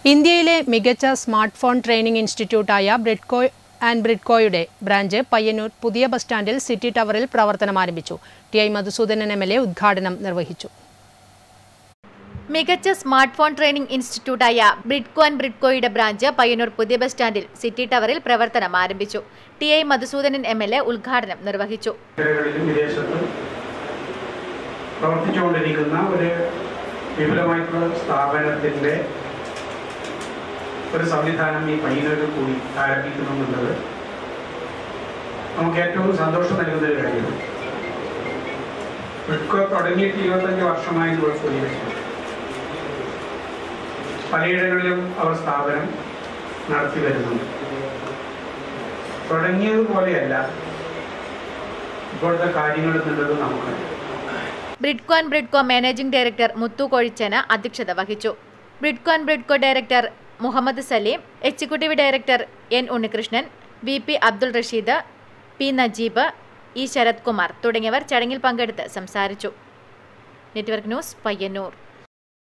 ഇന്ത്യയിലെ മികച്ച smart phone training ഇൻസ്റ്റിറ്റ്യൂട്ടായ ബ്രിഡ്കോ ആൻഡ് ബ്രിഡ്കോയുടെ ബ്രാഞ്ച് പയ്യന്നൂർ പുതിയ ബസ് സ്റ്റാൻഡിൽ സിറ്റി ടവറിൽ പ്രവർത്തനം ആരംഭിച്ചു T I Madhusoodanan M L A ഉദ്ഘാടനം നിർവഹിച്ചു മികച്ച സ്മാർട്ട് ഫോൺ ട്രെയിനിംഗ് ഇൻസ്റ്റിറ്റ്യൂട്ടായ ബ്രിഡ്കോ ആൻഡ് ബ്രിഡ്കോയുടെ ബ്രാഞ്ച് പയ്യന്നൂർ പുതിയ ബസ് സ്റ്റാൻഡിൽ സിറ്റി ടവറിൽ പ്രവർത്തനം ആരംഭിച്ചു T I Madhusoodanan M L A ഉദ്ഘാടനം നിർവഹിച്ചു മേഖലകളിലും വിദേശത്തും പ്രവർത്തിച്ചുകൊണ്ടിരിക്കുന്ന ഒരു വിപുലമായിട്ടുള്ള സ്ഥാപനത്തിൻ്റെ ഒരു സംവിധാനം ഈ പയ്യന്നൂരിൽ കൂടി ആരംഭിക്കുന്നു എന്നുള്ളത് നമുക്ക് ഏറ്റവും സന്തോഷം നൽകുന്ന ഒരു കാര്യമാണ് വിഡ്കോ തുടങ്ങിയിട്ട് ഇരുപത്തഞ്ച് വർഷമായി നമ്മൾ സൂചിപ്പിച്ചു പലയിടങ്ങളിലും അവർ സ്ഥാപനം നടത്തി വരുന്നുണ്ട് തുടങ്ങിയതുപോലെയല്ല ഇപ്പോഴത്തെ കാര്യങ്ങൾ എന്നുള്ളത് നമുക്കറിയാം Bridco and Bridco managing director Muthu Kozhichana അധ്യക്ഷത വഹിച്ചു Bridco and Bridco director Muhammad Saleem executive director N Unnikrishnan V P Abdul Rasheed P Najeeb E Sarath Kumar തുടങ്ങിയവർ ചടങ്ങിൽ പങ്കെടുത്ത് സംസാരിച്ചു നെറ്റ്വർക്ക് ന്യൂസ് പയ്യന്നൂർ